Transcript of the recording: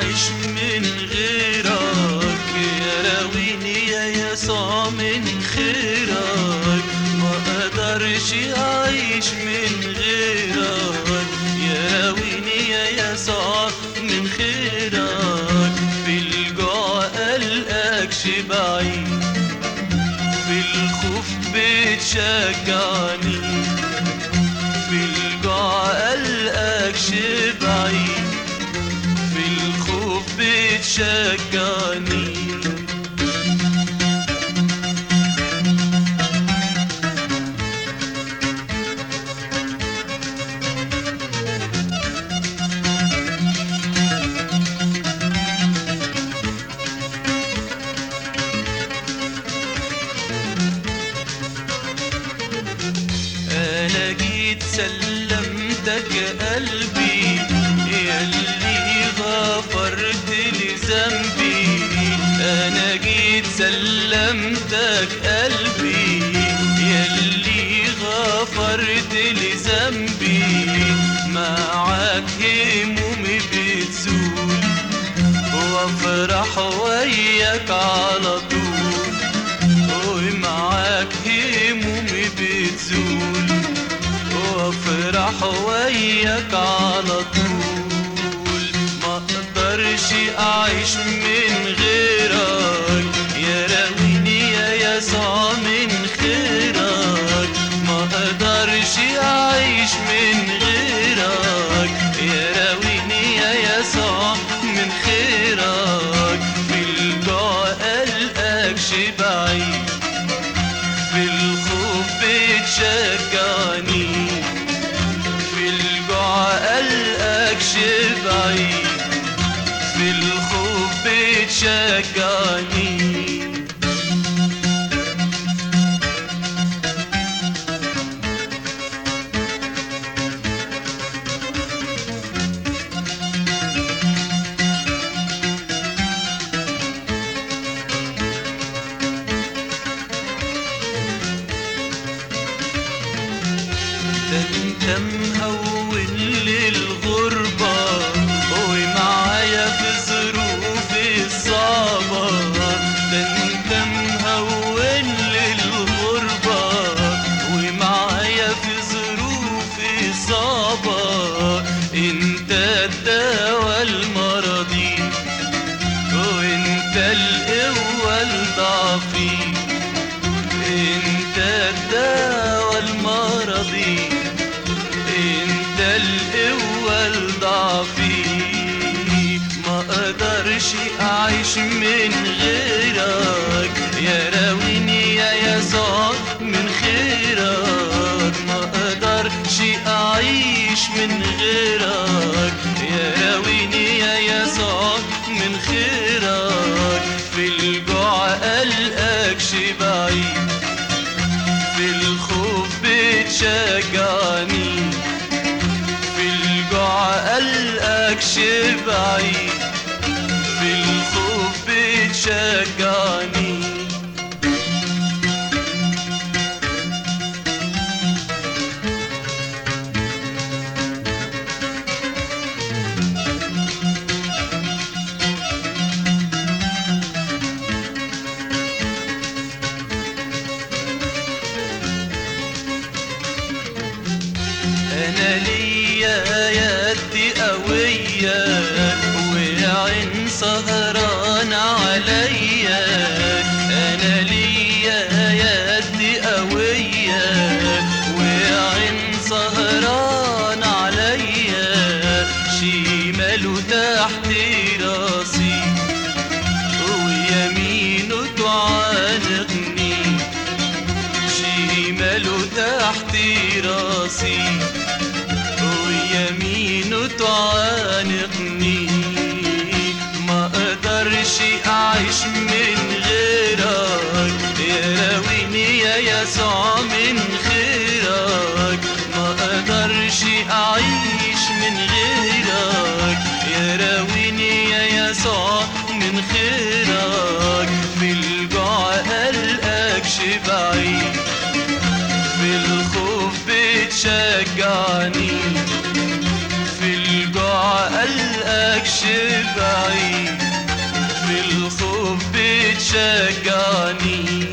أعيش من غيرك يا راويني يا يسوع من خيرك ما أقدرش أعيش من غيرك يا راويني يا يسوع من خيرك في الجوع قلقكش بعيد في الخوف بتشجعني في الجوع قلقكش بعيد في الخوف بتشجعني انا جيت سلمتك قلبي ياللي غفرت لي ذنبي انا جيت سلمتك قلبي ياللي غفرت لي ذنبي معاك همومي بتزول وافرح وياك على طول ومعاك همومي بتزول وافرح وياك على طول ما اقدرش اعيش من غيرك يا راويني يا يسوع من خيرك ما اقدرش اعيش من غيرك يا راويني يا يسوع من خيرك في الجوع قلقكش بعيد في الخوف بتشجعني في الجوع قلقكش بعيد في الخوف بتشجعني ده انت مهون للغربة ومعايا في ظروفي الصعبة ده انت مهون للغربة ومعايا في ظروفي الصعبة انت الدواء المرضي وانت القوة الضعفي انت الدواء المرضي انت القوة الضعفي ما اقدرش اعيش من غيرك يا راويني يا يسوع من خيرك ما اقدرش اعيش من غيرك يا راويني يا يسوع من خيرك في الجوع قلقكش بعيد في الخوف بتشجعني في الجوع قلقكش بعيد في الخوف بتشجعني انا ليا يدي قوية وعين سهران عليا انا ليا يدي قوية وعين سهران عليا شماله تحت راسي ويمينه تعانقني شماله تحت راسي ويمينه تعانقني ما اقدرش اعيش من غيرك يا راويني يا يسوع من خيرك ما اقدرش اعيش من غيرك يا راويني يا يسوع من خيرك في الجوع قلقكش بعيد في الخوف بتشجعني في الجوع قلقكش بعيد شجعني